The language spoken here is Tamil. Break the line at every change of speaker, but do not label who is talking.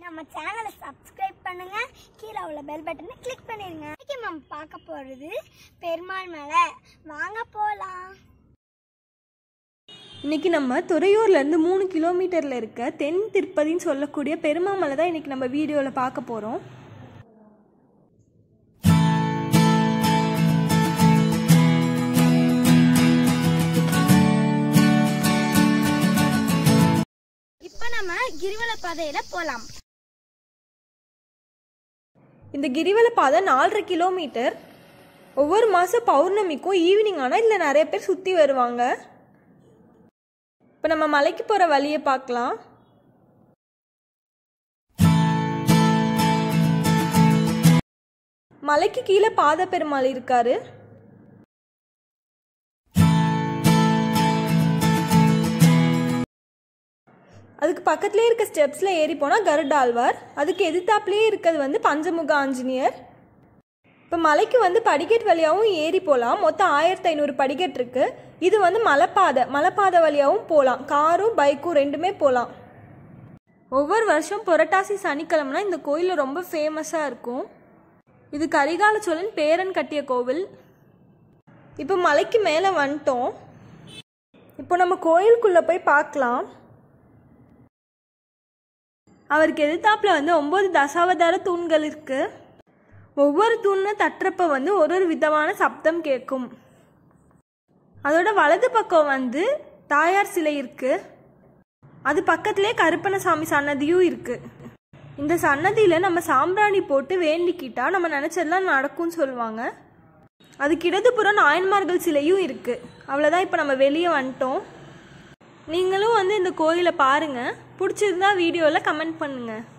நம்ம சேனலை சப்ஸ்கிரைப் பண்ணுங்க கீழே உள்ள பெல் பட்டனை கிளிக் பண்ணிருங்க இன்னைக்கு நம்ம பார்க்க போறது பெருமாள் மலை வாங்க போலாம்
இன்னைக்கு நம்ம துறையூர்லேருந்து மூணு கிலோமீட்டரில் இருக்க தென் திருப்பதின்னு சொல்லக்கூடிய பெருமாமலை தான் இன்னைக்கு நம்ம வீடியோவில் பார்க்க போகிறோம்
இப்போ நம்ம கிரிவல பாதையில போலாம்
இந்த கிரிவல பாதை நாலரை கிலோமீட்டர் ஒவ்வொரு மாதம் பௌர்ணமிக்கும் ஈவினிங் ஆனால் இதில் நிறைய பேர் சுற்றி வருவாங்க இப்போ நம்ம மலைக்கு போகிற வழியை பார்க்கலாம் மலைக்கு கீழே பாத பெருமாள் இருக்காரு அதுக்கு பக்கத்துலேயே இருக்க ஸ்டெப்ஸில் ஏறி போனால் கருடாழ்வார் அதுக்கு எதிர்த்தாப்புலேயே இருக்கிறது வந்து பஞ்சமுக ஆஞ்சநேயர் இப்போ மலைக்கு வந்து படிக்கட் வழியாகவும் ஏறி போகலாம் மொத்தம் ஆயிரத்தி ஐநூறு படிக்கட் இருக்கு இது வந்து மலைப்பாதை மலைப்பாதை வழியாகவும் போகலாம் காரும் பைக்கும் ரெண்டுமே போகலாம் ஒவ்வொரு வருஷம் புரட்டாசி சனிக்கிழமைனா இந்த கோயில் ரொம்ப ஃபேமஸாக இருக்கும் இது கரிகால சோழன் பேரன் கட்டிய கோவில் இப்போ மலைக்கு மேலே வந்துட்டோம் இப்போ நம்ம கோயிலுக்குள்ளே போய் பார்க்கலாம் அவருக்கு எதிர்த்தாப்புல வந்து ஒம்பது தசாவதார தூண்கள் இருக்கு ஒவ்வொரு தூணும் தட்டுறப்ப வந்து ஒரு ஒரு விதமான சப்தம் கேட்கும் அதோட வலது பக்கம் வந்து தாயார் சிலை இருக்கு அது பக்கத்திலே கருப்பணசாமி சன்னதியும் இருக்கு இந்த சன்னதியில நம்ம சாம்பிராணி போட்டு வேண்டிக்கிட்டா நம்ம நினைச்சதெல்லாம் நடக்கும்னு சொல்லுவாங்க அதுக்கு இடதுபுறம் நாயன்மார்கள் சிலையும் இருக்கு அவ்வளோதான் இப்போ நம்ம வெளியே வந்துட்டோம் நீங்களும் வந்து இந்த கோயிலை பாருங்க பிடிச்சிருந்தா வீடியோவில் கமெண்ட் பண்ணுங்கள்